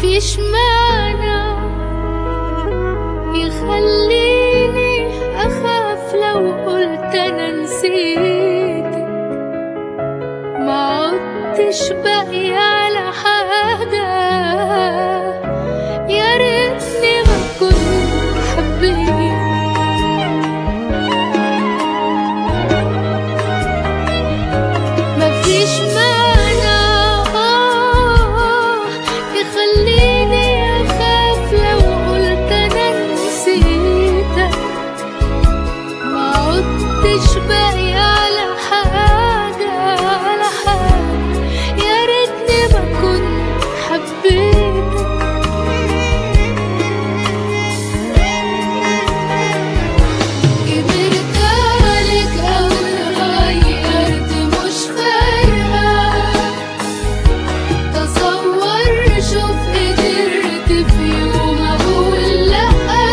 مفيش معنى يخليني أخاف لو قلت أنا نسيتك ما عدتش باقي على حاجة يا ريتني ما كنت حبيت مفيش معنى آه يخليني أخاف لو قلت أنا نسيتك ما عدتش باقي على حاجة على حاجة يا ريتني ما كنت حبيتك كبرت عليك أو اتغيرت مش فارقة تصور شوف قدرت في يوم أقول لأ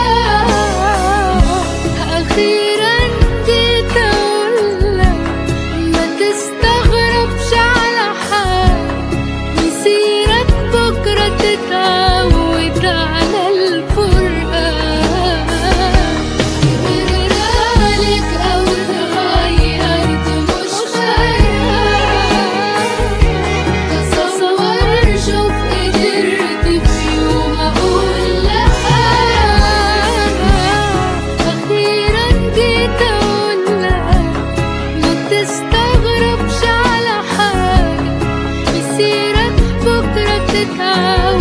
أخيرا جيت أقولك ما تستغربش على حاجة مسيرك بكرة تتعود على الفرقة كبرت عليك أو اتغيرت مش فارقة تصور شوف قدرت في يوم أقول لأ أخيرا جيت أقولك ما تستغربش على حاجة مسيرك بكرة تتعود